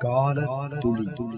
கால துளி துளி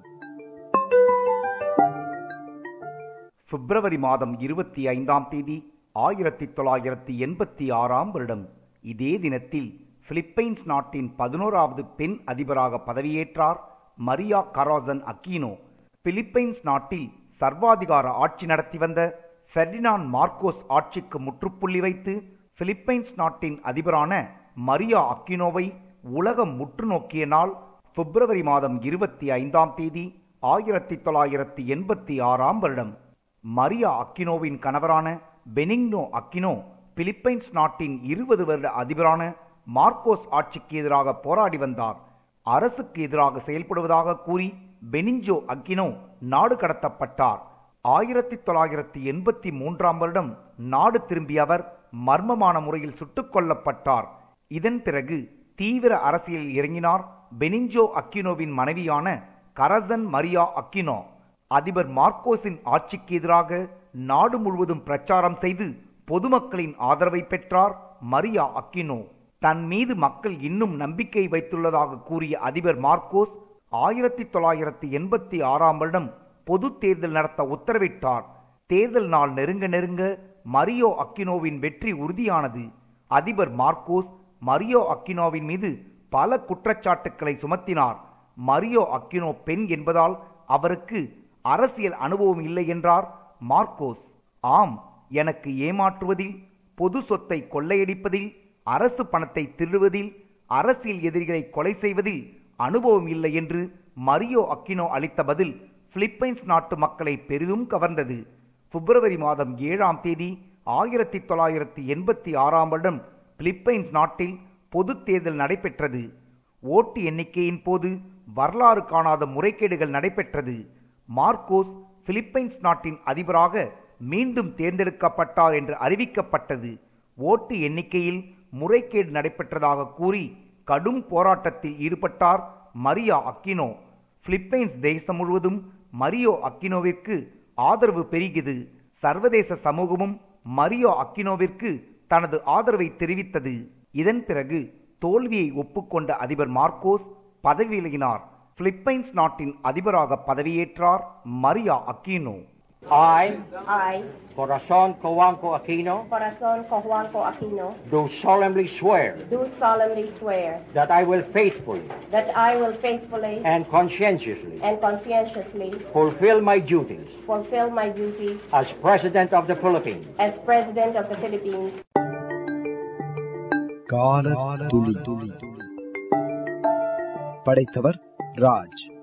பிப்ரவரி மாதம் இருபத்தி ஐந்தாம் தேதி ஆயிரத்தி தொள்ளாயிரத்தி எண்பத்தி ஆறாம் வருடம் இதே தினத்தில் பிலிப்பைன்ஸ் நாட்டின் பதினோராவது பெண் அதிபராக பதவியேற்றார் மரியா கராசன் அக்கீனோ பிலிப்பைன்ஸ் நாட்டில் சர்வாதிகார ஆட்சி நடத்தி வந்த ஃபெர்டினாண்ட் மார்க்கோஸ் ஆட்சிக்கு முற்றுப்புள்ளி வைத்து பிலிப்பைன்ஸ் நாட்டின் அதிபரான மரியா அக்கினோவை உலகம் முற்று நோக்கிய நாள் பிப்ரவரி மாதம் இருபத்தி ஐந்தாம் தேதி ஆயிரத்தி தொள்ளாயிரத்தி எண்பத்தி ஆறாம் வருடம் மரியா அக்கினோவின் கணவரான பெனிங்னோ அக்கினோ பிலிப்பைன்ஸ் நாட்டின் இருபது வருட அதிபரான மார்க்கோஸ் ஆட்சிக்கு எதிராக போராடி வந்தார் அரசுக்கு எதிராக செயல்படுவதாக கூறி பெனிஞ்சோ அக்கினோ நாடு கடத்தப்பட்டார் ஆயிரத்தி தொள்ளாயிரத்தி எண்பத்தி மூன்றாம் வருடம் நாடு திரும்பிய அவர் மர்மமான முறையில் சுட்டுக் கொல்லப்பட்டார் இதன் பிறகு தீவிர அரசியலில் இறங்கினார் பெனிஞ்சோ அக்கினோவின் மனைவியான கரசன் மரியா அக்கினோ அதிபர் மார்க்கோஸின் ஆட்சிக்கு எதிராக நாடு முழுவதும் பிரச்சாரம் செய்து பொதுமக்களின் ஆதரவை பெற்றார் மரியா அக்கினோ தன் மீது மக்கள் இன்னும் நம்பிக்கை வைத்துள்ளதாக கூறிய அதிபர் மார்க்கோஸ் ஆயிரத்தி தொள்ளாயிரத்தி எண்பத்தி ஆறாம் வருடம் பொது தேர்தல் நடத்த உத்தரவிட்டார் தேர்தல் நாள் நெருங்க நெருங்க மரியோ அக்கினோவின் வெற்றி உறுதியானது அதிபர் மார்க்கோஸ் மரியோ அக்கினோவின் மீது பல குற்றச்சாட்டுக்களை சுமத்தினார் மரியோ அக்கினோ பெண் என்பதால் அவருக்கு அரசியல் அனுபவம் இல்லை என்றார் மார்க்கோஸ் ஆம் எனக்கு ஏமாற்றுவதில் பொது சொத்தை கொள்ளையடிப்பதில் அரசு பணத்தை திருடுவதில் அரசியல் எதிரிகளை கொலை செய்வதில் அனுபவம் இல்லை என்று மரியோ அக்கினோ அளித்த பதில் பிலிப்பைன்ஸ் நாட்டு மக்களை பெரிதும் கவர்ந்தது பிப்ரவரி மாதம் ஏழாம் தேதி ஆயிரத்தி தொள்ளாயிரத்தி எண்பத்தி ஆறாம் வருடம் பிலிப்பைன்ஸ் நாட்டில் பொது தேர்தல் நடைபெற்றது ஓட்டு எண்ணிக்கையின் போது வரலாறு காணாத முறைகேடுகள் நடைபெற்றது மார்க்கோஸ் பிலிப்பைன்ஸ் நாட்டின் அதிபராக மீண்டும் தேர்ந்தெடுக்கப்பட்டார் என்று அறிவிக்கப்பட்டது ஓட்டு எண்ணிக்கையில் முறைகேடு நடைபெற்றதாக கூறி கடும் போராட்டத்தில் ஈடுபட்டார் மரியா அக்கினோ பிலிப்பைன்ஸ் தேசம் முழுவதும் மரியோ அக்கினோவிற்கு ஆதரவு பெருகியது சர்வதேச சமூகமும் மரியோ அக்கினோவிற்கு தனது ஆதரவை தெரிவித்தது இதன் பிறகு தோல்வியை ஒப்புக்கொண்ட அதிபர் மார்க்கோஸ் பதவி விலகினார் பிலிப்பைன்ஸ் நாட்டின் அதிபராக பதவியேற்றார் Maria அக்கினோ I, I, Corazon Coanco Aquino, Corazon Cojuanco Aquino, do solemnly swear do solemnly swear that I will faithfully that I will faithfully and conscientiously and conscientiously fulfill my duties fulfill my duties as President of the Philippines as President of the Philippines கால துளி துளி படைத்தவர் ராஜ்